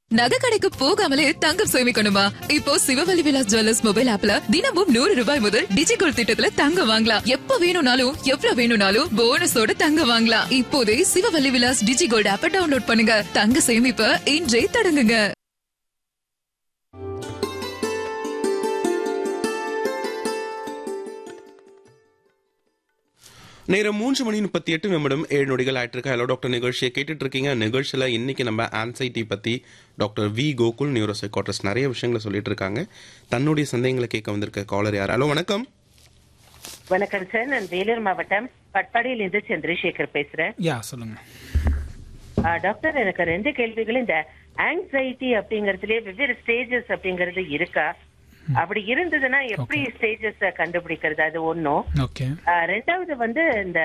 நகை கடைக்கு போகாமலே தங்கம் சேமிக்கணுமா இப்போ சிவவலி விலாஸ் ஜுவல்லர்ஸ் மொபைல் ஆப்ல தினமும் நூறு ரூபாய் முதல் டிஜிகோல்ட் திட்டத்துல தங்கம் வாங்கலாம் எப்ப வேணும்னாலும் எவ்வளவு வேணும்னாலும் போனஸோட தங்கம் வாங்கலாம் இப்போதே சிவவல்லி விலாஸ் டிஜிகோல்ட் ஆப்ப டவுன்லோட் பண்ணுங்க தங்க சேமிப்ப இன்றே தொடங்குங்க நேரம் மூன்று மணி முப்பத்தி எட்டு நிமிடம் ஏழு நொடிகள் ஆயிட்டிருக்கு ஹலோ டாக்டர் நிகழ்ச்சியை கேட்டுட்டு இருக்கீங்க நிகழ்ச்சியில் இன்னைக்கு நம்ம ஆன்சைட்டி பற்றி doctor V Gokul neuropsychiatrist நிறைய விஷயங்களை சொல்லிட்டு இருக்காங்க தன்னுடைய சந்தேகங்களை கேட்க வந்திருக்க காலர் யார் ஹலோ வணக்கம் வணக்கம் சார் நான் வேலூர் மாவட்டம் பட்பாடியிலிருந்து சந்திரசேகர் பேசுறேன் யா சொல்லுங்க ஆ, டாக்டர் எனக்கு ரெண்டு கேள்விகள் இந்த ஆங்ஸைட்டி அப்படிங்கறதுலயே வெவ்வேறு ஸ்டேஜஸ் அப்படிங்கறது இருக்கா அப்படி இருந்ததுன்னா எப்படி ஸ்டேஜஸ் கண்டுபிடிக்கிறது அது ஒண்ணும் ஓகே ஆ, ரெண்டாவது வந்து இந்த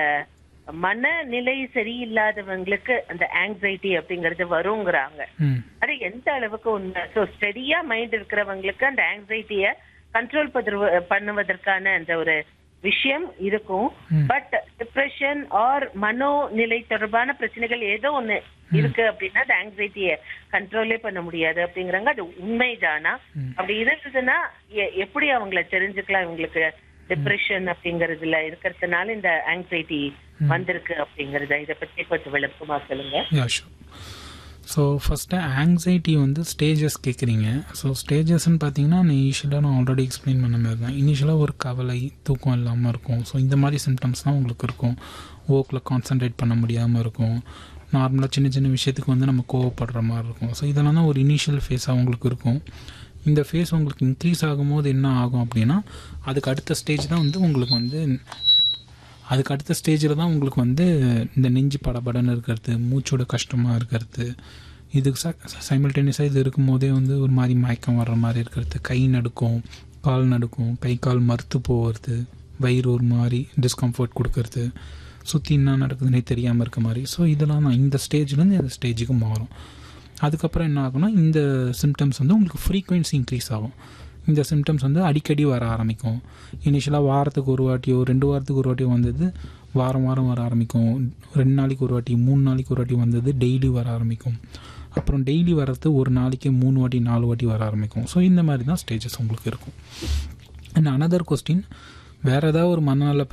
மனநிலை சரியில்லாதவங்களுக்கு அந்த ஆங்ஸைட்டி அப்படிங்கறது வருங்கிறாங்க ம் அது எந்த அளவுக்கு உண்மை ஸோ ஸ்டெடியா மைண்ட் இருக்கிறவங்களுக்கு அந்த ஆங்ஸைட்டிய கண்ட்ரோல் பண்ணுவதற்கான அந்த ஒரு விஷயம் இருக்கும் பட் டிப்ரெஷன் ஆர் மனோநிலை தொடர்பான பிரச்சனைகள் ஏதோ ஒண்ணு இருக்கு அப்படின்னா அந்த ஆங்ஸைட்டிய கண்ட்ரோலே பண்ண முடியாது அப்படிங்கிறாங்க அது உண்மைதானா அப்படி இருந்ததுன்னா எ- எப்படி அவங்கள தெரிஞ்சுக்கலாம் இவங்களுக்கு டிப்ரெஷன் அப்படிங்கறதுல இருக்கிறதுனால இந்த ஆங்ஸைட்டி வந்திருக்கு அப்படிங்கறத இத பத்தி கொஞ்சம் விளக்கமா சொல்லுங்க yeah sure so first anxiety வந்து ஸ்டேஜஸ் கேட்குறீங்க ஸோ ஸ்டேஜஸ்ன்னு பார்த்தீங்கன்னா நான் இனிஷியலாக நான் ஆல்ரெடி எக்ஸ்பிளைன் பண்ண மாதிரி தான் இனிஷியலாக ஒரு கவலை தூக்கம் இல்லாமல் இருக்கும் ஸோ இந்த மாதிரி சிம்டம்ஸ் தான் உங்களுக்கு இருக்கும் ஒர்க்கில் கான்சென்ட்ரேட் பண்ண முடியாமல் இருக்கும் நார்மலாக சின்ன சின்ன விஷயத்துக்கு வந்து நம்ம கோவப்படுற மாதிரி இருக்கும் ஸோ இதெல்லாம் தான் ஒரு இனிஷியல் ஃபேஸாக உங்களுக்கு இருக்கும் இந்த ஃபேஸ் உங்களுக்கு இன்க்ரீஸ் ஆகும்போது என்ன ஆகும் அப்படின்னா அதுக்கு அடுத்த ஸ்டேஜ் தான் வந்து உங்களுக்கு வந்து அதுக்கு அடுத்த ஸ்டேஜில் தான் உங்களுக்கு வந்து இந்த நெஞ்சு படபடன்னு இருக்கிறது மூச்சோட கஷ்டமாக இருக்கிறது இதுக்கு ச சைமல்டேனியஸாக இது இருக்கும்போதே வந்து ஒரு மாதிரி மயக்கம் வர்ற மாதிரி இருக்கிறது கை நடுக்கும் கால் நடுக்கும் கை கால் மறுத்து போகிறது வயிறு ஒரு மாதிரி டிஸ்கம்ஃபர்ட் கொடுக்கறது சுற்றி என்ன நடக்குதுன்னே தெரியாமல் இருக்க மாதிரி ஸோ இதெல்லாம் தான் இந்த ஸ்டேஜ்லேருந்து இந்த ஸ்டேஜுக்கு மாறும் அதுக்கப்புறம் என்ன ஆகும்னா இந்த சிம்டம்ஸ் வந்து உங்களுக்கு ஃப்ரீக்வன்சி இன்க்ரீஸ் ஆகும் இந்த சிம்டம்ஸ் வந்து அடிக்கடி வர ஆரம்பிக்கும் இனிஷியலாக வாரத்துக்கு ஒரு வாட்டியோ ரெண்டு வாரத்துக்கு ஒரு வாட்டியோ வந்தது வாரம் வாரம் வர ஆரம்பிக்கும் ரெண்டு நாளைக்கு ஒரு வாட்டி மூணு நாளைக்கு ஒரு வாட்டி வந்தது டெய்லி வர ஆரம்பிக்கும் அப்புறம் டெய்லி வர்றது ஒரு நாளைக்கு மூணு வாட்டி நாலு வாட்டி வர ஆரம்பிக்கும் ஸோ இந்த மாதிரி தான் ஸ்டேஜஸ் உங்களுக்கு இருக்கும் அண்ட் அனதர் கொஸ்டின் வேறு ஏதாவது ஒரு மனநல